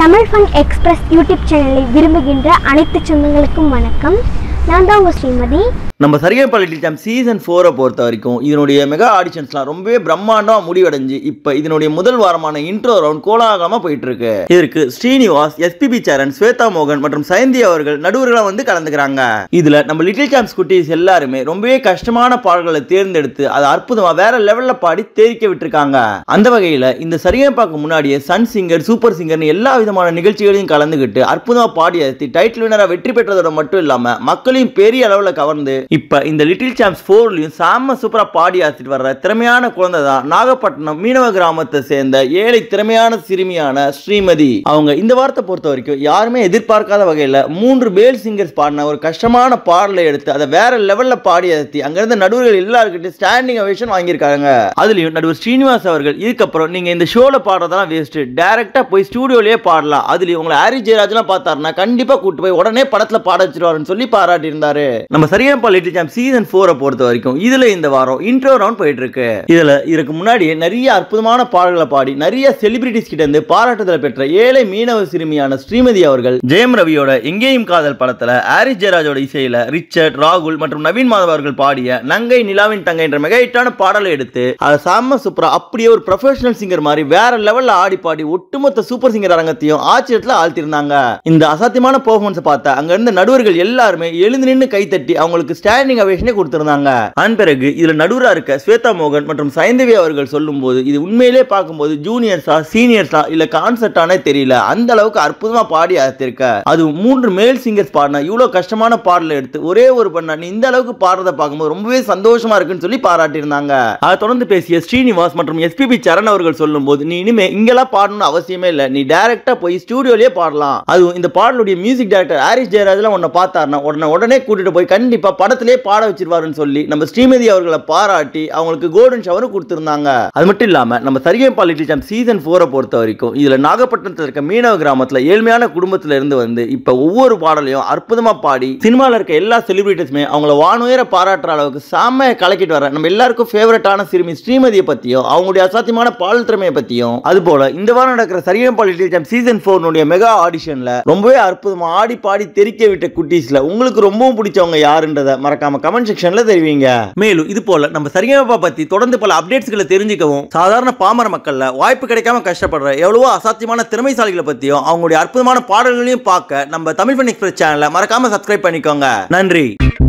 Tamil fun express YouTube சேனலை விரும்புகின்ற அனைத்து சொந்தங்களுக்கும் வணக்கம் நான் தான் உங்கள் ஸ்ரீமதி நம்ம சரியா பாலிட்டி டைம் சீசன் ஃபோரை பொறுத்த வரைக்கும் இதனுடைய மெகா ஆடிஷன்ஸ்லாம் ரொம்பவே பிரம்மாண்டமாக முடிவடைஞ்சு இப்போ இதனுடைய முதல் வாரமான இன்ட்ரோ ரவுண்ட் கோலாகலமாக போயிட்டு இருக்கு இதற்கு ஸ்ரீனிவாஸ் எஸ்பிபி சரண் ஸ்வேதா மோகன் மற்றும் சயந்தி அவர்கள் நடுவர்களாக வந்து கலந்துக்கிறாங்க இதுல நம்ம லிட்டில் சாம்ஸ் குட்டீஸ் எல்லாருமே ரொம்பவே கஷ்டமான பாடல்களை தேர்ந்தெடுத்து அதை அற்புதமா வேற லெவல்ல பாடி தேரிக்க விட்டுருக்காங்க அந்த வகையில இந்த சரியா பார்க்க முன்னாடியே சன் சிங்கர் சூப்பர் சிங்கர்னு எல்லா விதமான நிகழ்ச்சிகளையும் கலந்துக்கிட்டு அற்புதமா பாடி அழுத்தி டைட்டில் வினரா வெற்றி பெற்றதோட மட்டும் இல்லாம மக்களையும் பெரிய அளவுல கவர்ந்து இப்ப இந்த லிட்டில் சாம்ஸ் ஃபோர்லயும் சாம சூப்பரா பாடி ஆசிட்டு வர்ற திறமையான குழந்தை தான் நாகப்பட்டினம் மீனவ கிராமத்தை சேர்ந்த ஏழை திறமையான சிறுமியான ஸ்ரீமதி அவங்க இந்த வாரத்தை பொறுத்த வரைக்கும் யாருமே எதிர்பார்க்காத வகையில மூன்று பேல் சிங்கர்ஸ் பாடின ஒரு கஷ்டமான பாடலை எடுத்து அதை வேற லெவல்ல பாடி அழுத்தி அங்கிருந்த நடுவர்கள் எல்லாருக்கிட்டையும் ஸ்டாண்டிங் அவேஷன் வாங்கியிருக்காங்க அதுலயும் நடுவர் ஸ்ரீனிவாஸ் அவர்கள் இதுக்கப்புறம் நீங்க இந்த ஷோல பாடுறதெல்லாம் வேஸ்ட் டைரக்டா போய் ஸ்டூடியோலயே பாடலாம் அதுலயும் உங்களை ஹாரி ஜெயராஜ்லாம் பார்த்தாருன்னா கண்டிப்பா கூட்டு போய் உடனே படத்துல பாட வச்சிருவாருன்னு சொல்லி பாராட்டி இருந்தாரு நம்ம சரியான லிட்டில் சாம் சீசன் ஃபோரை பொறுத்த வரைக்கும் இதுல இந்த வாரம் இன்ட்ரோ ரவுண்ட் போயிட்டு இருக்கு இதுல இதுக்கு முன்னாடியே நிறைய அற்புதமான பாடல்களை பாடி நிறைய செலிபிரிட்டிஸ் கிட்ட இருந்து பாராட்டுதலை பெற்ற ஏழை மீனவ சிறுமியான ஸ்ரீமதி அவர்கள் ஜெயம் ரவியோட எங்கேயும் காதல் படத்துல ஹாரிஸ் ஜெயராஜோட இசையில ரிச்சர்ட் ராகுல் மற்றும் நவீன் மாதவ் அவர்கள் பாடிய நங்கை நிலாவின் தங்கை என்ற மிக ஹிட்டான பாடலை எடுத்து அதை சாம சூப்பரா அப்படியே ஒரு ப்ரொஃபஷனல் சிங்கர் மாதிரி வேற லெவல்ல ஆடி பாடி ஒட்டுமொத்த சூப்பர் சிங்கர் அரங்கத்தையும் ஆச்சரியத்துல ஆழ்த்திருந்தாங்க இந்த அசாத்தியமான பெர்ஃபார்மன்ஸ் பார்த்த அங்க இருந்த நடுவர்கள் எல்லாருமே எழுந்து நின்று கைத்தட்டி அவங்களுக்கு ஸ்டாண்டிங் அவேஷனே கொடுத்திருந்தாங்க அதன் பிறகு இதுல நடுவரா இருக்க ஸ்வேதா மோகன் மற்றும் சைந்தவி அவர்கள் சொல்லும்போது இது உண்மையிலே பார்க்கும்போது ஜூனியர்ஸா சீனியர்ஸா இல்ல கான்செப்டானே தெரியல அந்த அளவுக்கு அற்புதமா பாடி அறுத்திருக்க அது மூன்று மேல் சிங்கர்ஸ் பாடின இவ்வளவு கஷ்டமான பாடலை எடுத்து ஒரே ஒரு பண்ண நீ இந்த அளவுக்கு பாடுறத பார்க்கும்போது ரொம்பவே சந்தோஷமா இருக்குன்னு சொல்லி பாராட்டியிருந்தாங்க அதை தொடர்ந்து பேசிய ஸ்ரீனிவாஸ் மற்றும் எஸ்பிபி சரண் அவர்கள் சொல்லும்போது நீ இனிமே இங்கெல்லாம் பாடணும்னு அவசியமே இல்லை நீ டைரக்டா போய் ஸ்டூடியோலயே பாடலாம் அதுவும் இந்த பாடலுடைய மியூசிக் டைரக்டர் ஹாரிஸ் ஜெயராஜ்லாம் உன்னை பார்த்தாருன்னா உடனே உடனே கூட்டிட்டு போய் கண்டிப்பா படத்திலே பாட வச்சிருவாருன்னு சொல்லி நம்ம ஸ்ரீமதி அவர்களை பாராட்டி அவங்களுக்கு கோல்டன் ஷவர் கொடுத்திருந்தாங்க அது மட்டும் இல்லாம நம்ம சரியப்பா லிட்டில் சாம் சீசன் ஃபோரை பொறுத்த வரைக்கும் இதுல நாகப்பட்டினத்தில் இருக்க மீனவ கிராமத்துல ஏழ்மையான குடும்பத்துல இருந்து வந்து இப்ப ஒவ்வொரு பாடலையும் அற்புதமா பாடி சினிமால இருக்க எல்லா செலிபிரிட்டிஸுமே அவங்கள வானுயர பாராட்டுற அளவுக்கு செம்மையை கலக்கிட்டு வர நம்ம எல்லாருக்கும் ஃபேவரட்டான சிறுமி ஸ்ரீமதியை பத்தியும் அவங்களுடைய அசாத்தியமான பாடல் திறமையை பத்தியும் அது போல இந்த வாரம் நடக்கிற சரியப்பா லிட்டில் சாம் சீசன் ஃபோர்னுடைய மெகா ஆடிஷன்ல ரொம்பவே அற்புதமா ஆடி பாடி தெரிக்க விட்ட குட்டீஸ்ல உங்களுக்கு ரொம்பவும் பிடிச்சவங்க யாருன்றத மறக்காம கமெண்ட் செக்ஷன்ல தெரிவிங்க மேலும் இது போல நம்ம சரிகமப்பா பத்தி தொடர்ந்து பல அப்டேட்ஸ்களை தெரிஞ்சுக்கவும் சாதாரண பாமர மக்கள்ல வாய்ப்பு கிடைக்காம கஷ்டப்படுற எவ்வளவோ அசாத்தியமான திறமைசாலிகளை பத்தியும் அவங்களுடைய அற்புதமான பாடல்களையும் பார்க்க நம்ம தமிழ் ஃபன் எக்ஸ்பிரஸ் சேனலை மறக்காம சப்ஸ்கிரைப் பண்ணிக்கோங்க நன்றி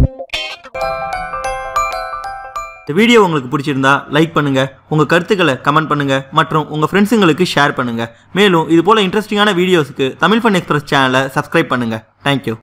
இந்த வீடியோ உங்களுக்கு பிடிச்சிருந்தா லைக் பண்ணுங்க உங்க கருத்துக்களை கமெண்ட் பண்ணுங்க மற்றும் உங்க ஃப்ரெண்ட்ஸுங்களுக்கு ஷேர் பண்ணுங்க மேலும் இது போல இன்ட்ரெஸ்டிங்கான வீடியோஸ்க்கு தமிழ் ஃபன் எக்ஸ்பிரஸ் சேனலை சப்ஸ்கிரைப் பண்ணுங்க தேங்க்யூ